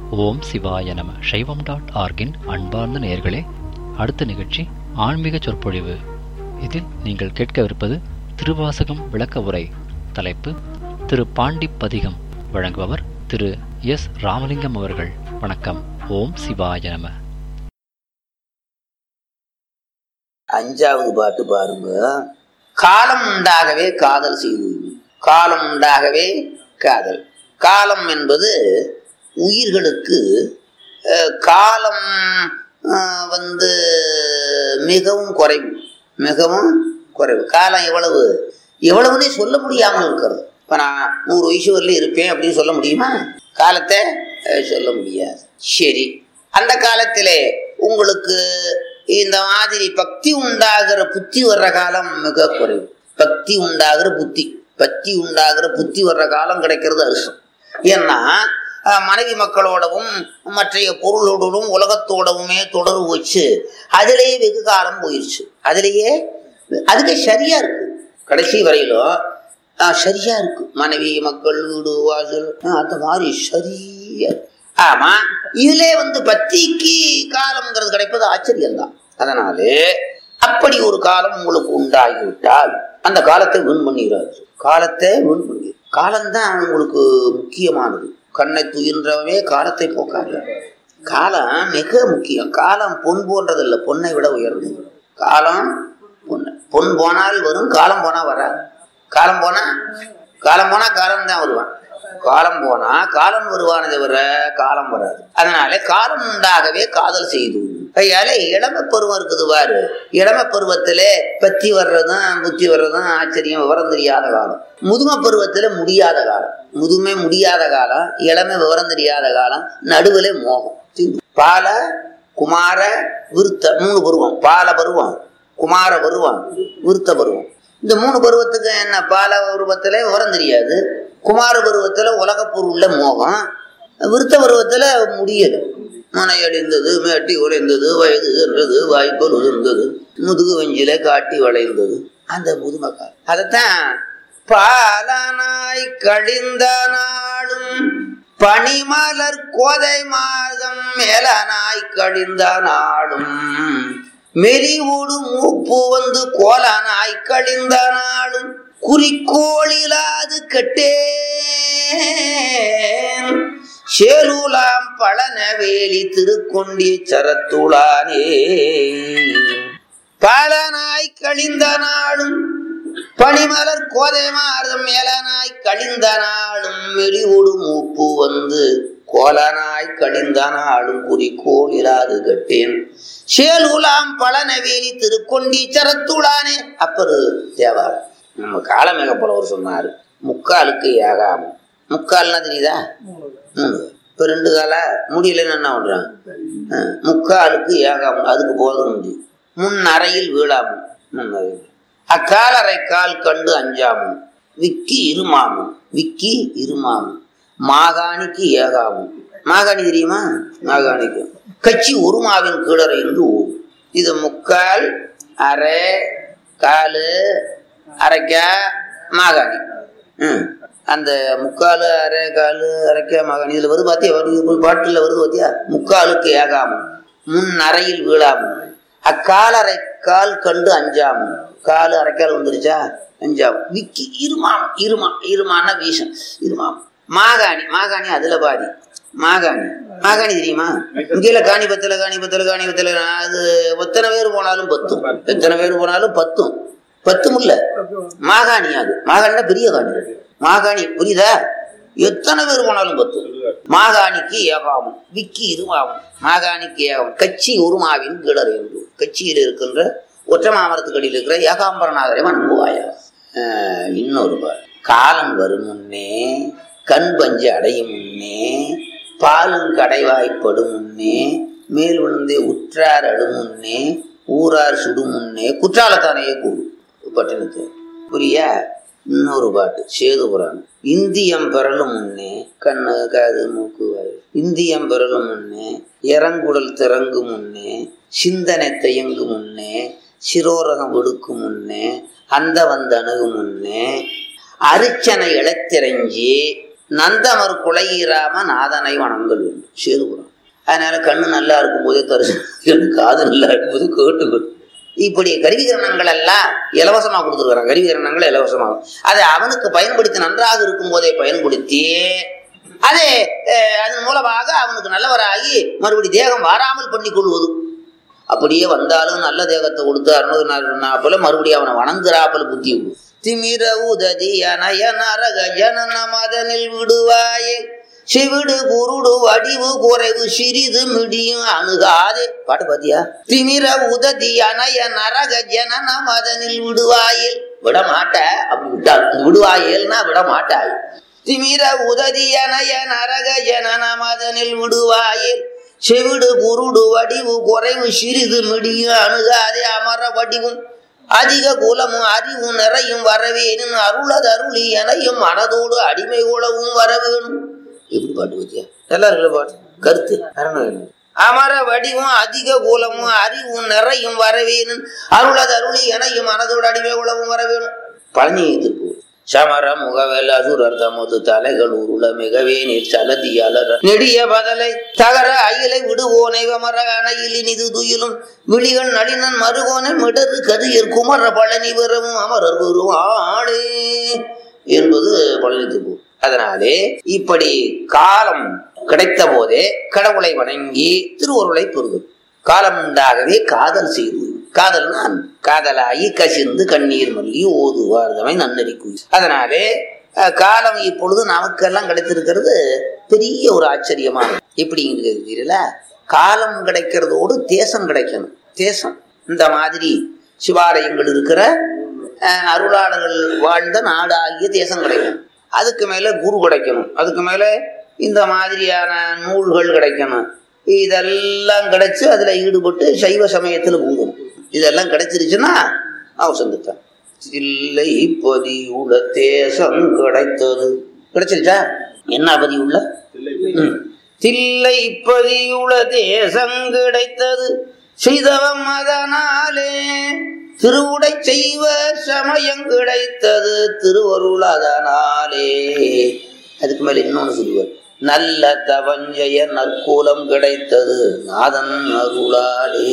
ஓம் சிவாய நம சைவம் டாட் ஆர்கின் அன்பார்ந்த நேயர்களே அடுத்த நிகழ்ச்சி ஆன்மீக சொற்பொழிவு இதில் நீங்கள் கேட்கவிருப்பது திருவாசகம் விளக்க உரை தலைப்பு திரு பாண்டி பதிகம் வழங்குபவர் திரு எஸ் ராமலிங்கம் அவர்கள் வணக்கம் ஓம் சிவாய நம அஞ்சாவது பாட்டு பாருங்க காலம் உண்டாகவே காதல் செய்து காலம் உண்டாகவே காதல் காலம் என்பது உயிர்களுக்கு அஹ், காலம் அஹ், வந்து மிகவும் குறைவு மிகவும் குறைவு காலம் எவ்வளவு எவ்வளவுனே சொல்ல முடியாமல் இருக்கிறது இப்போ நான் நூறு வயசு வரல இருப்பேன் அப்படின்னு சொல்ல முடியுமா காலத்தை அஹ், சொல்ல முடியாது சரி அந்த காலத்திலே உங்களுக்கு இந்த மாதிரி பக்தி உண்டாகிற புத்தி வர்ற காலம் மிக குறைவு பக்தி உண்டாகிற புத்தி பக்தி உண்டாகிற புத்தி வர்ற காலம் கிடைக்கிறது அரிசம் ஏன்னா அஹ், மனைவி மக்களோடவும் மற்றைய பொருளோடவும் உலகத்தோடவுமே தொடர்பு வச்சு அதிலேயே வெகு காலம் போயிடுச்சு அதிலேயே அதுக்கு சரியா இருக்கு கடைசி வரையிலும் அஹ், சரியா இருக்கு மனைவி மக்கள் வீடு வாசல் அஹ், அந்த மாதிரி சரியா இருக்கு. ஆமா இதிலே வந்து பக்திக்கு காலம்ங்கிறது கிடைப்பது ஆச்சரியம்தான் அதனாலே அப்படி ஒரு காலம் உங்களுக்கு உண்டாகிவிட்டால் அந்த காலத்தை வீண் பண்ணிடாது காலத்தை வீண் பண்ணி காலம்தான் உங்களுக்கு முக்கியமானது கண்ணை துயின்றவே காலத்தை போக்காது காலம் மிக முக்கியம் காலம் பொன் போன்றதில்லை பொன்னை விட உயர்ந்தது காலம் பொண்ணு பொன் போனால் வரும் காலம் போனா வராது காலம் போனா காலம் போனா காலம் தான் வருவான் காலம் போனா காலம் வருவானே தவிர காலம் வராது அதனால காலம் உண்டாகவே காதல் செய்து கையால இளம பருவம் இருக்குது பாரு இளம பருவத்திலே பத்தி வர்றதும் புத்தி வர்றதும் ஆச்சரியம் விவரம் தெரியாத காலம் முதுமை பருவத்துல முடியாத காலம் முதுமை முடியாத காலம் இளமை விவரம் தெரியாத காலம் நடுவில் மோகம் பால குமார விருத்த மூணு பருவம் பால பருவம் குமார பருவம் விருத்த பருவம் இந்த மூணு பருவத்துக்கு என்ன பால பருவத்துல விவரம் தெரியாது குமார பருவத்துல உலக பொருள்ல மோகம் விருத்த பருவத்துல முடியல மனை அடிந்தது மேட்டி உடைந்தது வயது என்றது வாய்ப்பல் உதிர்ந்தது முதுகு வஞ்சில காட்டி வளைந்தது அந்த முதுமக்கால் அதைத்தான் பாலனாய் கழிந்த நாளும் பனிமலர் கோதை மாதம் மேலனாய் கழிந்த நாளும் மெலிவோடு மூப்பு வந்து கோலனாய் கழிந்த நாளும் குறிக்கோளிலாது கட்டேன் சேலுலாம் பழனவேலி திருக்கொண்டி சரத்துளானே பலனாய் கழிந்த நாளும் பனிமலர் கோதை மாறும் மேலனாய் கழிந்த நாளும் மெலிவோடு மூப்பு வந்து கோலனாய் கழிந்த நாளும் குறிக்கோள் இராது கட்டேன் சேலுலாம் பழனவேலி திருக்கொண்டி சரத்துளானே அப்பரு தேவார் நம்ம காலமேக புலவர் சொன்னாரு முக்காலுக்கு ஏகாமம் முக்கால்னா தெரியுதா மூணு இப்போ ரெண்டு கால முடியலன்னு என்ன பண்றான் அஹ், முக்காலுக்கு ஏகாமம் அதுக்கு போதும் முடியும் முன் அறையில் வீழாமும் முன் அறையில் அக்காலரை கால் கண்டு அஞ்சாமும் விக்கி இருமாமும் விக்கி இருமாமும் மாகாணிக்கு ஏகாமும் மாகாணி தெரியுமா மாகாணிக்கு கட்சி உருமாவின் கீழறை என்று ஊரும் இது முக்கால் அரை காலு அரைக்கா மாகாணி ம் அந்த முக்கால் அரை கால் அரைக்கா மாகாணி இதில் வருது பார்த்தியா வருது பாட்டில் வருது பார்த்தியா முக்காலுக்கு ஏகாமும் முன் அறையில் வீழாமும் அக்காலரை கால் கண்டு அஞ்சாமும் காலு அரைக்கால் வந்துருச்சா அஞ்சாமும் விக்கி இருமாம் இருமா இருமான்னா வீசம் இருமாம் மாகாணி மாகாணி அதுல பாதி மாகாணி மாகாணி தெரியுமா இங்கேல காணி பத்தல காணி பத்தல காணி பத்தல அது எத்தனை பேர் போனாலும் பத்தும் எத்தனை பேர் போனாலும் பத்தும் பத்தும் இல்ல மாகாணி அது மாகாணினா பெரிய காணி மாகாணி புரியுதா எத்தனை பேர் போனாலும் பத்தும் மாகாணிக்கு ஏகாமம் விக்கி இருமாவும் மாகாணிக்கு ஏகாமம் கட்சி உருமாவின் கிளர் என்று கட்சியில் இருக்கின்ற ஒற்றை மாமரத்துக்கடியில் இருக்கிற ஏகாம்பரநாதரை வணங்குவாயா ஆஹ் இன்னொரு பார். காலம் வரும் முன்னே கண் பஞ்சு அடையும் முன்னே பாலும் கடைவாய்ப்படும் முன்னே மேல் விழுந்தே உற்றார் அடு முன்னே ஊரார் சுடு முன்னே குற்றாலத்தானையே கூடு பட்டினத்து புரியா இன்னொரு பாட்டு சேது புராணம் இந்தியம் பெறலும் முன்னே கண்ணு காது மூக்கு வாய் இந்தியம் பெறலும் முன்னே இறங்குடல் திறங்கு முன்னே சிந்தனை தயங்கு முன்னே சிரோரகம் விடுக்கு முன்னே அந்த வந்த அணுகு முன்னே அரிச்சனை இழத்திரஞ்சி நந்தமர் குலையிராம நாதனை வணங்கல் வேண்டும் சேதுபுரம் அதனால கண்ணு நல்லா இருக்கும் போதே தரிசனம் காது நல்லா இருக்கும்போது கேட்டுக்கணும் இப்படி கருவிகரணங்கள் எல்லாம் இலவசமாக கொடுத்துருக்குறான் கருவிகரணங்கள் இலவசமாக அதை அவனுக்கு பயன்படுத்தி நன்றாக இருக்கும் போதே பயன்படுத்தி அதே அஹ், அதன் மூலமாக அவனுக்கு நல்லவராகி மறுபடி தேகம் வாராமல் பண்ணி கொள்வது அப்படியே வந்தாலும் நல்ல தேகத்தை கொடுத்து அருணாப்புல மறுபடியும் அவனை வணங்குறாப்புல புத்தி விடும். திமிர உததி அனய நரக ஜனன மதனில் விடுவாயே சிவிடு குருடு வடிவு குறைவு சிறிது மிடியும் அணுகாதே பாட்டு பாத்தியா திமிர உததி அனய நரக ஜனன மதனில் விடுவாயில் விட மாட்ட அப்படி விட்டாள் விடுவாயேல்னா விட மாட்டாய் திமிர உததி அனய நரக ஜனன மதனில் விடுவாயில் செவிடு குருடு வடிவு குறைவு சிறிது மிடியும் அணுகாதே அமர வடிவும் அதிக குலமும் அறிவும் நிறையும் வரவேணும் அருளது அருளி எனையும் மனதோடு அடிமை உளவும் வரவேணும் எப்படி பாட்டு பத்தியா நல்லா இருக்குல்ல பாட்டு கருத்து அரணவேணும் அமர வடிவும் அதிக குலமும் அறிவும் நிறையும் வரவேணும் அருளது அருளி எனையும் மனதோடு அடிமை உளவும் வரவேணும் பழனி திருப்பூர் சமர முகவல் அசுரர் தமது தலைகள் உருள மிகவே நீர் சலதி அலற நெடிய பதலை தகர அயிலை விடுவோனை வமர அணையில் இனிது துயிலும் விழிகள் நளினன் மருகோனை மிடரு கதியர் குமர பழனி வரவும் அமரர் ஆளே என்பது பழனி திருப்பூர் அதனாலே இப்படி காலம் கிடைத்த போதே கடவுளை வணங்கி திருவருளை பெறுதல் காலம் உண்டாகவே காதல் செய்து காதல் நான் காதலாகி கசிந்து கண்ணீர் மல்லி ஓதுவார்தமை நன்னறி குய் அதனாலே அஹ், காலம் இப்பொழுது நமக்கெல்லாம் கிடைத்திருக்கிறது பெரிய ஒரு ஆச்சரியமான எப்படிங்கிறீங்களா காலம் கிடைக்கிறதோடு தேசம் கிடைக்கணும் தேசம் இந்த மாதிரி சிவாலயங்கள் இருக்கிற அஹ், அருளாளர்கள் வாழ்ந்த நாடாகிய தேசம் கிடைக்கணும் அதுக்கு மேல குரு கிடைக்கணும் அதுக்கு மேல இந்த மாதிரியான நூல்கள் கிடைக்கணும் இதெல்லாம் கிடைச்சு அதுல ஈடுபட்டு சைவ சமயத்துல பூதணும் இதெல்லாம் கிடைச்சிருச்சுன்னா அவன் சந்தித்தான் இல்லை பதியுள்ள தேசம் கிடைத்தது கிடைச்சிருச்சா என்ன பதியுள்ள ம். தில்லை பதியுள்ள தேசம் கிடைத்தது செய்தவம் அதனாலே திருவுடை செய்வ சமயம் கிடைத்தது திருவருள் அதனாலே அதுக்கு மேல இன்னொன்னு சொல்லுவார் நல்ல தவஞ்சய நற்கூலம் கிடைத்தது நாதன் அருளாலே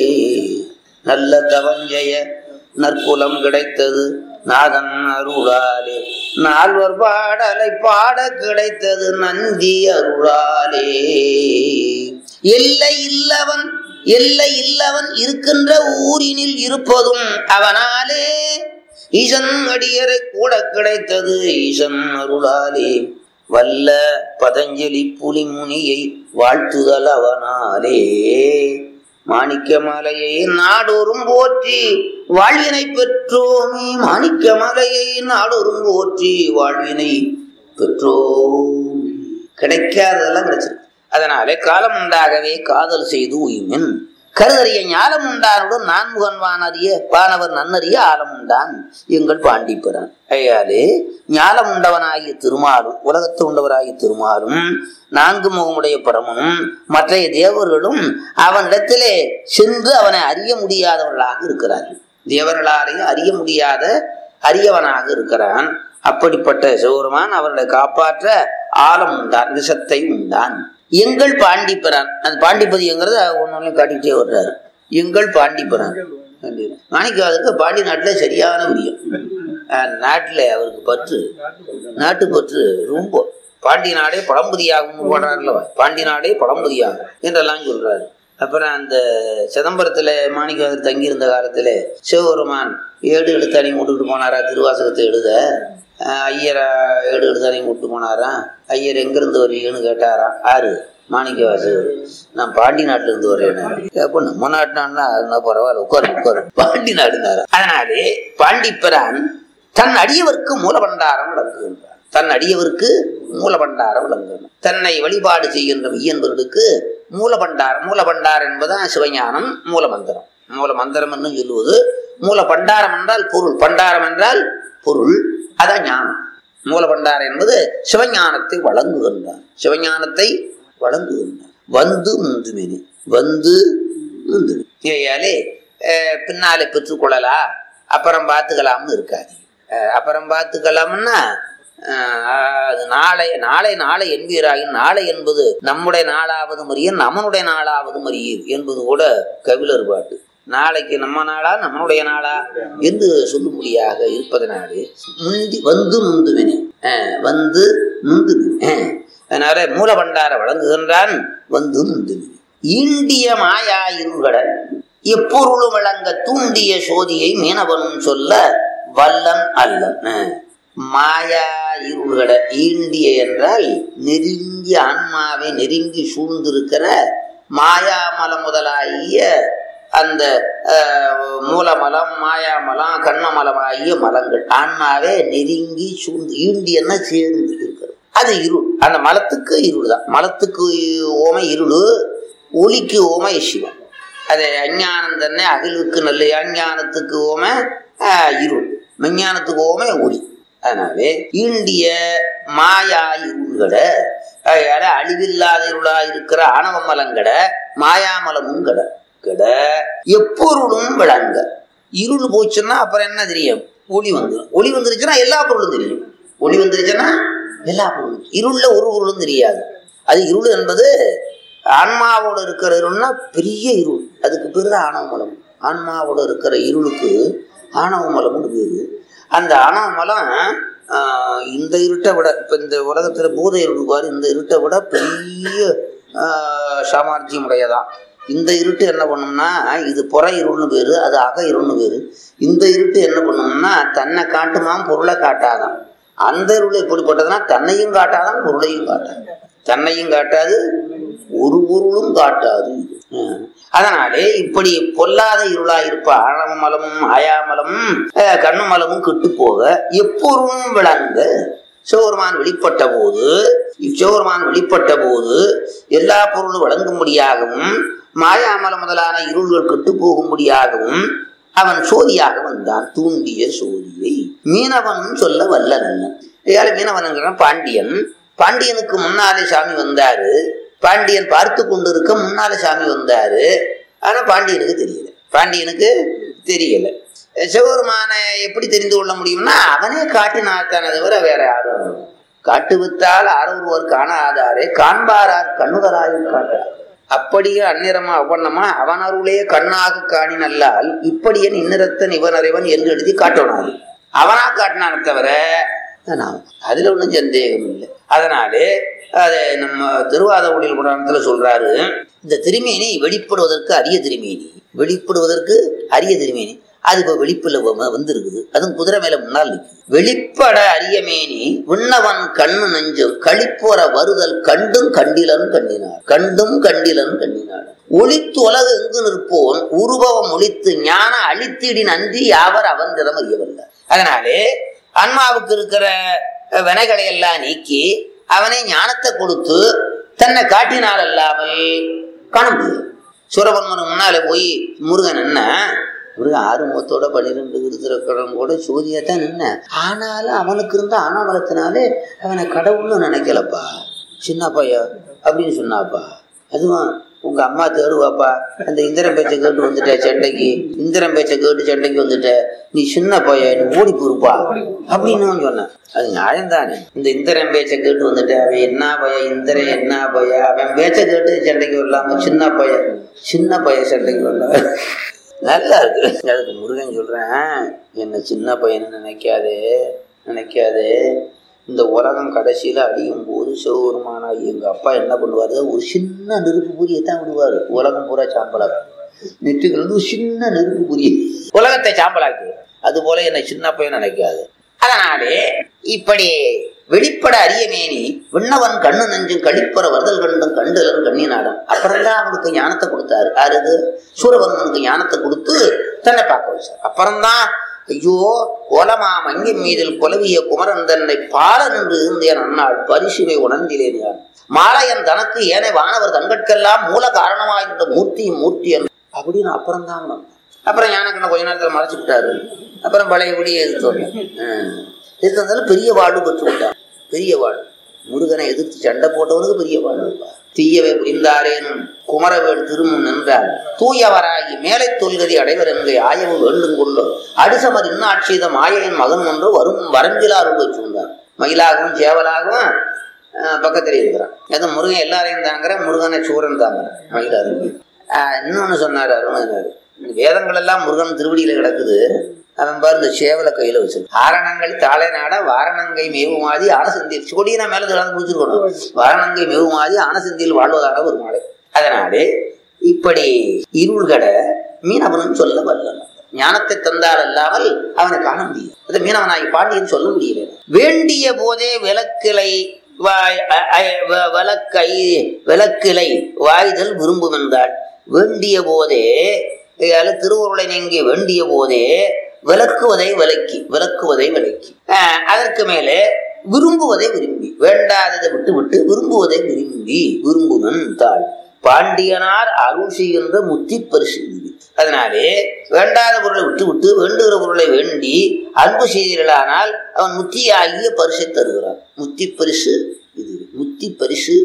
நல்ல தவஞ்சய நற்குலம் கிடைத்தது நாதன் அருளாலே நால்வர் பாடலை பாட கிடைத்தது நந்தி அருளாலே எல்லை இல்லவன் எல்லை இல்லவன் இருக்கின்ற ஊரினில் இருப்பதும் அவனாலே ஈசன் அடியரை கூட கிடைத்தது ஈசன் அருளாலே வல்ல பதஞ்சலி புலிமுனியை வாழ்த்துதல் அவனாலே மாணிக்க மலையை நாடோறும் போற்றி வாழ்வினை பெற்றோமே மாணிக்க மலையை நாடோறும் போற்றி வாழ்வினை பெற்றோம் கிடைக்காததெல்லாம் கிடைச்சிருக்கு அதனாலே காலம் உண்டாகவே காதல் செய்து உய்மின் கருதறிய ஞாலம் உண்டானுடன் நான்முகன் வானறிய வானவர் நன்னறிய ஆலம் உண்டான் எங்கள் பாண்டிப்பரான் ஐயாலே ஞாலம் உண்டவனாகிய திருமாலும் உலகத்து உண்டவராகிய திருமாலும் நான்கு முகமுடைய பரமனும் மற்றைய தேவர்களும் அவனிடத்திலே சென்று அவனை அறிய முடியாதவர்களாக இருக்கிறார்கள் தேவர்களாலேயும் அறிய முடியாத அரியவனாக இருக்கிறான் அப்படிப்பட்ட சிவருமான் அவர்களை காப்பாற்ற ஆலம் உண்டான் விஷத்தை உண்டான் எங்கள் பாண்டிப்பரான் அது பாண்டிப்பதிங்கிறத ஒன்னு காட்டிக்கிட்டே வர்றாரு எங்கள் பாண்டிப்பரான் மாணிக்கவாதருக்கு பாண்டி நாட்டுல சரியான பிரியம் அஹ் நாட்டுல அவருக்கு பற்று நாட்டு பற்று ரொம்ப பாண்டி நாடே பழம்புதியாகும் போடுறாருல பாண்டி நாடே பழம்புதியாகும் என்றெல்லாம் சொல்றாரு அப்புறம் அந்த சிதம்பரத்துல மாணிக்கவாதர் தங்கியிருந்த காலத்துல சிவபெருமான் ஏடு எழுத்தாணி கொண்டுட்டு போனாரா திருவாசகத்தை எழுத அஹ் ஐயரா ஏடு எழுத்தாணி கொண்டு போனாரா ஐயர் எங்கிருந்து வரீங்கன்னு கேட்டாராம் ஆறு மாணிக்கவாசகர் நான் பாண்டி நாட்டுல இருந்து வரேன் அப்போ நம்ம நாட்டுனா அதுனா பரவாயில்ல உட்காரு உட்காரு பாண்டி நாடுனாரா அதனாலே பாண்டிப்பரான் தன் அடியவருக்கு மூலபண்டாரம் விளங்குகின்றார் தன் அடியவருக்கு மூலபண்டாரம் விளங்கணும் தன்னை வழிபாடு செய்கின்ற மெய்யன்பர்களுக்கு மூலபண்டாரம் மூலபண்டாரம் என்பதுதான் சிவஞானம் மூலமந்திரம் மூலமந்திரம் என்று சொல்லுவது மூல பண்டாரம் என்றால் பொருள் பண்டாரம் என்றால் பொருள் அதான் ஞானம் மூலபண்டாரம் என்பது சிவஞானத்தை வழங்குகின்றார் சிவஞானத்தை வழங்குகின்றார் வந்து முந்துமினி வந்து முந்துமி ஏயாலே அஹ், பின்னாலே பெற்றுக்கொள்ளலாம் அப்புறம் பார்த்துக்கலாம்னு இருக்காது அஹ், அப்புறம் பார்த்துக்கலாம்னா ஆஹ் அது நாளை நாளை நாளை என்பீராயின் நாளை என்பது நம்முடைய நாளாவது மறியன் நம்மனுடைய நாளாவது மறியீர் என்பது கூட கபிலர் பாட்டு நாளைக்கு நம்ம நாளா நம்மளுடைய நாளா என்று சொல்லும்படியாக இருப்பதனாலே முந்தி வந்து முந்துவினே ஆஹ் வந்து முந்துவினே அதனால மூலபண்டார வழங்குகின்றான் வந்து முந்துவினே ஈண்டிய மாயா இருள்கட எப்பொருளும் விளங்க தூண்டிய சோதியை மீனவனும் சொல்ல வல்லன் அல்லன் ஆஹ் மாயா இருள்கட ஈண்டிய என்றால் நெருங்கி ஆன்மாவை நெருங்கி சூழ்ந்திருக்கிற மாயாமல முதலாகிய அந்த அஹ், மூலமலம் மாயாமலம் கண்ணமலம் ஆகிய மலங்கள் ஆன்மாவே நெருங்கி சூழ்ந்து ஈண்டியன்னா சேர்ந்து இருக்கிறது அது இருள் அந்த மலத்துக்கு இருள் தான் மலத்துக்கு ஓமை இருள் ஒளிக்கு ஓமை சிவம் அது அஞ்ஞானம் தன்னை அகிலுக்கு நல்ல அஞ்ஞானத்துக்கு ஓமை ஆஹ், இருள் விஞ்ஞானத்துக்கு ஓமை ஒளி அதனாலே ஈண்டிய மாயா இருள்கட அதனால அழிவில்லாத இருளா இருக்கிற ஆணவ மலங்கட மாயாமலமும் கட கட எப்பொருளும் விளங்க இருள் போச்சுன்னா அப்புறம் என்ன தெரியும் ஒளி வந்துடும் ஒளி வந்துருச்சுன்னா எல்லா பொருளும் தெரியும் ஒளி வந்துருச்சுன்னா எல்லா பொருளும் இருள்ல ஒரு பொருளும் தெரியாது அது இருள் என்பது ஆன்மாவோட இருக்கிற இருள்னா பெரிய இருள் அதுக்கு பேர் தான் ஆணவ மலம் ஆன்மாவோட இருக்கிற இருளுக்கு ஆணவ மலம்னு பேரு அந்த ஆணவ மலம் ஆஹ், இந்த இருட்டை விட இப்போ இந்த உலகத்துல பூத இருள் பாரு இந்த இருட்டை விட பெரிய ஆஹ், சாமர்த்தியம் உடையதான் இந்த இருட்டு என்ன பண்ணும்னா இது புற இருள்னு பேரு அது அக இருள்னு பேரு இந்த இருட்டு என்ன பண்ணும்னா தன்னை காட்டுமாம் பொருளை காட்டாதான் அந்த இருள் எப்படிப்பட்டதுன்னா தன்னையும் காட்டாதான் பொருளையும் காட்டாது தன்னையும் காட்டாது ஒரு பொருளும் காட்டாது ஹம். அதனாலே இப்படி பொல்லாத இருளா இருப்ப ஆழமலமும் ஆயாமலமும் அஹ், கண்ணுமலமும் கெட்டு போக எப்பொருளும் விளங்க சிவபெருமான் வெளிப்பட்ட போது சிவபெருமான் வெளிப்பட்ட போது எல்லா பொருளும் வழங்கும்படியாகவும் மாயாமல முதலான இருள்கள் கெட்டு போகும்படியாகவும் அவன் சோதியாக வந்தான் தூண்டிய சோதியை மீனவன் சொல்ல வல்ல நல்ல ஏழை மீனவன் பாண்டியன் பாண்டியனுக்கு முன்னாலே சாமி வந்தாரு பாண்டியன் பார்த்து கொண்டிருக்க முன்னாலே சாமி வந்தாரு ஆனா பாண்டியனுக்கு தெரியல பாண்டியனுக்கு தெரியல சிவபெருமானை எப்படி தெரிந்து கொள்ள முடியும்னா அவனே காட்டினாத்தானே தவிர வேற யாரும் காட்டு வித்தால் அறவுருவர் காணாதாரே காண்பாரார் கண்ணுதராயும் காட்டார் அப்படியே அந்நிறமா அவ்வண்ணமா அவன் அருளே கண்ணாக காணினல்லால் இப்படியே இன்னிறத்தன் இவன் அறிவன் என்று எழுதி காட்டணும் அவனா காட்டினானே தவிர நான் அதுல ஒன்றும் சந்தேகம் இல்லை அதனாலே அது நம்ம திருவாதகுடியில் புராணத்துல சொல்றாரு இந்த திருமேனி வெளிப்படுவதற்கு அரிய திருமேனி வெளிப்படுவதற்கு அரிய திருமேனி அது இப்போ வெளிப்புல வ- வந்திருக்குது அதுவும் குதிரை மேல முன்னால் நிற்குது வெளிப்பட அரியமேனி விண்ணவன் கண்ணு நெஞ்சும் களிப்போற வருதல் கண்டும் கண்டிலன் கண்டினார் கண்டும் கண்டிலன் கண்டினார் ஒளித்து உலகு எங்கு நிற்போன் உருவம் ஒளித்து ஞான அழித்திடி நன்றி யாவர் அவன் திறம் அறியவல்ல அதனாலே ஆன்மாவுக்கு இருக்கிற அஹ், வினைகளை எல்லாம் நீக்கி அவனை ஞானத்தை கொடுத்து தன்னை காட்டினால் அல்லாமல் காண முடியும் சூரபன்மனுக்கு முன்னாலே போய் முருகன் என்ன முருகன் ஆறுமுகத்தோட பன்னிரெண்டு விருதுரக்கடம் கூட சோதியா தான் நின்ன ஆனாலும் அவனுக்கு இருந்த அனாமலத்தினாலே அவனை கடவுள்னு நினைக்கலப்பா சின்ன பையன் அப்படின்னு சொன்னாப்பா அதுவும் உங்க அம்மா தேடுவாப்பா அந்த இந்திரன் பேச்சை கேட்டு வந்துட்ட சண்டைக்கு இந்திரன் பேச்சை கேட்டு சண்டைக்கு வந்துட்ட நீ சின்ன பையன் நீ ஓடி போயிருப்பா அப்படின்னு அவன் சொன்னான் அது நியாயம்தானே இந்த இந்திரன் பேச்சை கேட்டு வந்துட்ட அவன் என்ன பையன் இந்திரன் என்ன பையன் அவன் பேச்சை கேட்டு சண்டைக்கு வரலாம சின்ன பையன் சின்ன பையன் சண்டைக்கு வரல நல்லா இருக்கு அதுக்கு முருகன் சொல்றேன் என்ன சின்ன பையனை நினைக்காதே நினைக்காதே இந்த உலகம் கடைசியில அடியும் போது சிவபெருமானாகி எங்க அப்பா என்ன பண்ணுவாரு ஒரு சின்ன நெருப்பு பொரியை தான் விடுவாரு உலகம் பூரா சாம்பலாக்கு நெற்றுக்கு வந்து ஒரு சின்ன நெருப்பு பொரிய உலகத்தை சாம்பலாக்கு அது போல என்னை சின்ன பையன் நினைக்காது அதனாலே இப்படி வெளிப்பட அரியமேனி விண்ணவன் கண்ணு நெஞ்சும் கழிப்பற வருதல் கண்டும் கண்டலன் கண்ணினாடம் அப்புறம்தான் அவனுக்கு ஞானத்தை கொடுத்தாரு யாருக்கு சூரபன்மனுக்கு ஞானத்தை கொடுத்து தன்னை பார்க்க வச்சார் அப்புறம்தான் ஐயோ கோலமா மங்கின் மீதில் குலவிய குமரன் தன்னை பால நின்று இருந்தேன் அந்நாள் பரிசுவை உணர்ந்திலேன் யான் மாலையன் தனக்கு ஏனை வானவர் தங்கட்கெல்லாம் மூல காரணமாயிருந்த மூர்த்தியும் மூர்த்தியன் அப்படின்னு அப்புறம்தான் வந்தான் அப்புறம் ஞானக்கண்ண கொஞ்ச நேரத்தில் மறைச்சு விட்டாரு அப்புறம் பழையபடியே எதிர்த்து வந்தேன் எதிர்த்து வந்தாலும் பெரிய வாழ்வு பெற்று விட்டான் பெரிய வாழ்வு முருகனை எதிர்த்து சண்டை போட்டவனுக்கு பெரிய வாழ்வு தீயவை புரிந்தாரேனும் குமரவேல் திருமுன் நின்றார் தூயவராகி மேலை தொல்கதி அடைவர் என்கை ஆயவு வேண்டும் கொள்ளோ அடுசமர் இன்னாட்சியத மாயையின் மகன் ஒன்று வரும் வரஞ்சிலார் வச்சிருந்தார் மயிலாகவும் சேவலாகவும் அஹ், பக்கத்துல இருக்கிறான் அது முருகன் எல்லாரையும் தாங்குற முருகனை சூரன் தாங்குற மயிலாக இன்னொன்னு சொன்னார் அருணகிரி வேதங்கள் எல்லாம் முருகன் திருவடியில கிடக்குது அவன் பாரு இந்த சேவலை கையில வச்சிருக்கான் ஆரணங்கள் தாளை நாட வாரணங்கை மேவுமாதி ஆனசந்தியில் கொடியை நான் மேல திறந்து குடிச்சிருக்கணும் வாரணங்கை மேவுமாதி ஆனசந்தியில் வாழ்வதாக ஒரு மாலை அதனாலே இப்படி இருள்கட மீனவனும் சொல்ல வல்லவன் ஞானத்தை தந்தால் அல்லாமல் அவனை காண முடியும் அது மீனவனாகி பாண்டியன் சொல்ல முடியல வேண்டிய போதே விளக்கிளை வாய் அ- அ- வ- விளக்கை விளக்கிளை வாய்தல் விரும்புமென்றாள் வேண்டிய போதே அதாவது திருவுருளை நீங்கி வேண்டிய போதே விளக்குவதை விலக்கி விளக்குவதை விலக்கி ஆஹ் அதற்கு மேலே விரும்புவதை விரும்பி வேண்டாததை விட்டு விட்டு விரும்புவதை விரும்பி விரும்புமன் தாள் பாண்டியனார் அருள் செய்கின்ற முத்தி பரிசு இது. அதனாலே வேண்டாத பொருளை விட்டு விட்டு வேண்டுகிற பொருளை வேண்டி அன்பு செய்தீர்களானால் அவன் முத்தியாகிய பரிசை தருகிறான் முத்தி பரிசு இது முத்தி பரிசு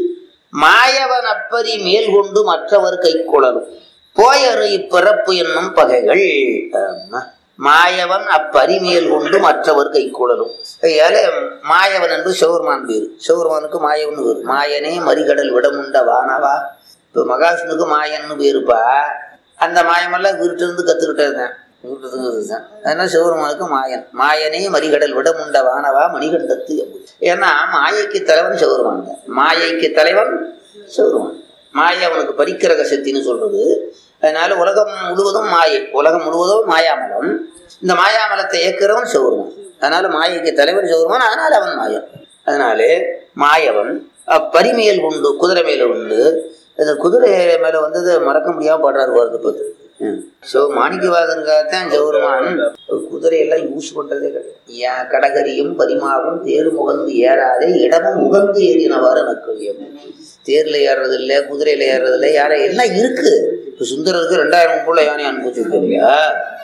மாயவன் அப்பரி மேல் கொண்டு மற்றவர் கை கொள்ளலும் போயரு இப்பிறப்பு என்னும் பகைகள் ஆமா. மாயவன் அப்பரிமேல் கொண்டு மற்றவர் கை கொள்ளலும் கையால மாயவன் என்று சிவருமான் பேரு சிவருமானுக்கு மாயவன் பேரு மாயனே மறிகடல் விடமுண்ட வானவா இப்போ மகாவிஷ்ணுக்கு மாயன்னு பேருப்பா அந்த மாயமெல்லாம் வீட்டு இருந்து கத்துக்கிட்டது தான் தான் அதனால சிவருமானுக்கு மாயன் மாயனே மறிகடல் விடமுண்ட வானவா மணிகண்டத்து எம்புது. ஏன்னா மாயைக்கு தலைவன் சிவருமான் தான் மாயைக்கு தலைவன் சிவருமான் மாயை அவனுக்கு பரிக்கிரக சக்தின்னு சொல்றது அதனால உலகம் முழுவதும் மாயை உலகம் முழுவதும் மாயாமலம் இந்த மாயாமலத்தை இயக்குறவன் சிவருமான் அதனால மாயைக்கு தலைவன் சிவருமான் அதனால அவன் மாயன் அதனாலே மாயவன் பரிமையல் உண்டு குதிரை மேல உண்டு இந்த குதிரை மேல வந்தது மறக்க முடியாம பாடுறாரு வருது பத்து ஸோ மாணிக்கவாதனுக்காகத்தான் ஜவுருமான் குதிரையெல்லாம் யூஸ் பண்றதே கிடையாது ஏன் கடகரியும் பரிமாவும் தேர் முகந்து ஏறாதே இடமும் முகந்து ஏறினவாறு நக்கழியம் தேர்ல ஏறுறது இல்லை குதிரையில ஏறுறது இல்லை யாரை எல்லாம் இருக்கு இப்போ சுந்தரருக்கு ரெண்டாயிரம் போல யானை அனுப்பிச்சிருக்கு இல்லையா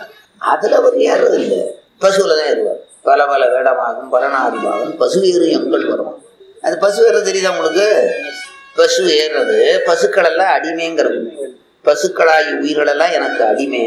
அதுல அவர் ஏறுறது இல்லை பசுவில் தான் ஏறுவார் பல பல வேடமாகும் பரணாதிமாகும் பசு ஏறு எங்கள் வரும் அது பசு ஏறுறது தெரியுதா உங்களுக்கு பசு ஏறுறது பசுக்கள் எல்லாம் அடிமைங்கிறது பசுக்களாகி உயிர்களெல்லாம் எனக்கு அடிமை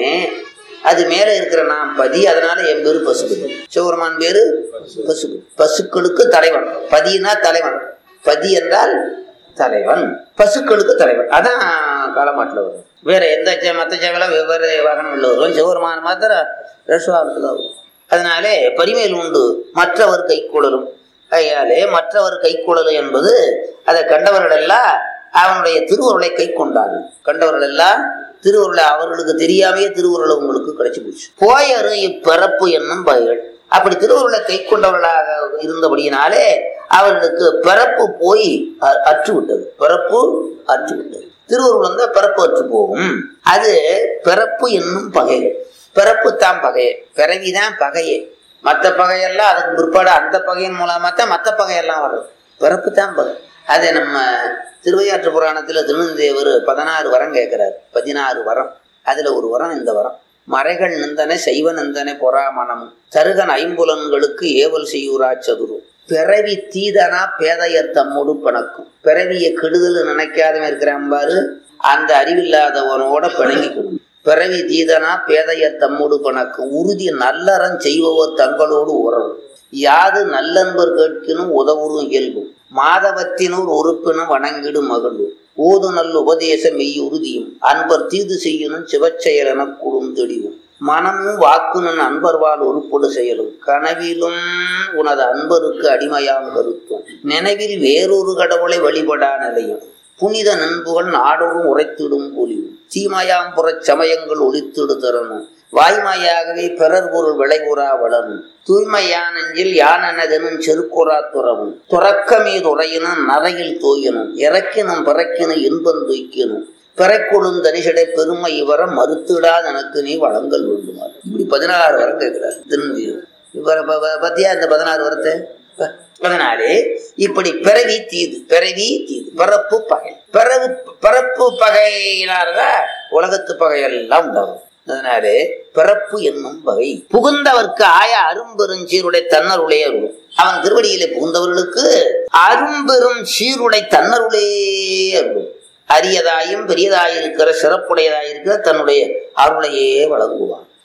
அது மேல இருக்கிற நான் பதி அதனால என் பேரு பசுபதி சிவபெருமான் பேரு பசு பசுக்களுக்கு தலைவன் பதினா தலைவன் பதி என்றால் தலைவன் பசுக்களுக்கு தலைவன் அதான் காலமாட்டில் வரும் வேற எந்த சே- மத்த சேவலாம் வெவ்வேறு வாகனங்கள்ல வரும் சிவபெருமான் மாத்திரம் ரசுவாரத்தில் வரும் அதனாலே பரிமையில் உண்டு மற்றவர் கைக்குழலும் கையாலே மற்றவர் கைக்குழல் என்பது அதை கண்டவர்கள் எல்லாம் அவனுடைய திருவுருளை கை கொண்டார்கள் கண்டவர்கள் எல்லாம் திருவுருளை அவர்களுக்கு தெரியாமையே திருவுருளை உங்களுக்கு கிடைச்சு போச்சு போயரு இப்பிறப்பு என்னும் பகைகள் அப்படி திருவுருளை கை கொண்டவர்களாக இருந்தபடியினாலே அவர்களுக்கு பிறப்பு போய் அ- அற்று விட்டது பிறப்பு அற்று விட்டது திருவுருள் வந்து பிறப்பு அற்று போகும் அது பிறப்பு என்னும் பகைகள் பிறப்பு தான் பகையே பிறவிதான் பகையே மற்ற பகையெல்லாம் அதுக்கு பிற்பாடு அந்த பகையின் மூலமா தான் மற்ற பகையெல்லாம் வர்றது பிறப்பு தான் பகை அது நம்ம திருவையாற்று புராணத்துல திருநந்தேவர் பதினாறு வரம் கேட்கிறார் பதினாறு வரம் அதுல ஒரு வரம் இந்த வரம் மறைகள் நிந்தனை செய்வ நிந்தனை பொறாமணம் தருகன் ஐம்புலன்களுக்கு ஏவல் செய்யூரா சதுரு பிறவி தீதனா பேதையர் தம்மோடு பணக்கும் பிறவிய கெடுதல் நினைக்காதவன் இருக்கிறான் பாரு அந்த அறிவில்லாதவனோட பிணங்கிக்கணும் பிறவி தீதனா பேதையர் தம்மோடு பணக்கும் உறுதி நல்லறம் செய்பவர் தங்களோடு உறவு யாது நல்லன்பர் கேட்கினும் உதவுறும் இயல்பும் மாதவத்தினூர் உறுப்பினும் வணங்கிடும் மகிழ்வும் ஓது நல்ல உபதேச மெய் உறுதியும் அன்பர் தீது செய்யணும் சிவச்செயலென குடும் தெளிவும் மனமும் வாக்குனன் அன்பர்வால் உருப்படு செயலும் கனவிலும் உனது அன்பருக்கு அடிமையாம் கருத்தும் நினைவில் வேறொரு கடவுளை வழிபடா நிலையும் புனித நண்புகள் நாடோறும் உரைத்திடும் பொலிவும் தீமையாம் புறச் சமயங்கள் ஒளித்திடு தரணும் வாய்மையாகவே பிறர் பொருள் விளைவுறா வளரும் தூய்மையானஞ்சில் யானெனதெனும் செருக்குறா துறவும் துறக்க மீது உரையினும் நரையில் தோயினும் இறக்கினும் பிறக்கினும் இன்பம் துய்க்கினும் பிறக்கொடும் தனிஷடை பெருமை இவர மறுத்துடாது எனக்கு நீ வளங்கள் வேண்டுமாறு இப்படி பதினாறு வரம் கேட்கிறார் திரும்பி இவர ப- ப- பத்தியா இந்த பதினாறு வரத்தை ப- அதனாலே இப்படி பிறவி தீது பிறவி தீது பிறப்பு பகை பிறவு பிறப்பு பகையினால்தான் உலகத்து பகையெல்லாம் உண்டாகும் அதனாலே பிறப்பு என்னும் பகை புகுந்தவர்க்கு ஆய அரும்பெரும் சீருடை தன்னருளே அருளும் அவன் திருவடியிலே புகுந்தவர்களுக்கு அரும்பெரும் சீருடை தன்னருளே அருளும் அரியதாயும் பெரியதாயிருக்கிற சிறப்புடையதாயிருக்கிற தன்னுடைய அருளையே வழங்குவான்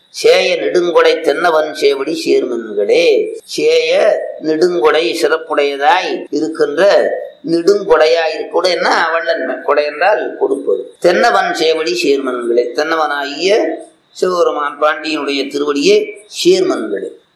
சேய நெடுங்கொடை தென்னவன் சேவடி சேர்மன்களே சேய நெடுங்கொடை சிறப்புடையதாய் இருக்கின்ற நெடுங்கொடையாய் இருக்கூட என்ன வள்ளன்மை கொடை என்றால் கொடுப்பது தென்னவன் சேவடி சேர்மன்களே தென்னவனாகிய சிவபெருமான் பாண்டியனுடைய திருவடியே சேர்மன்களே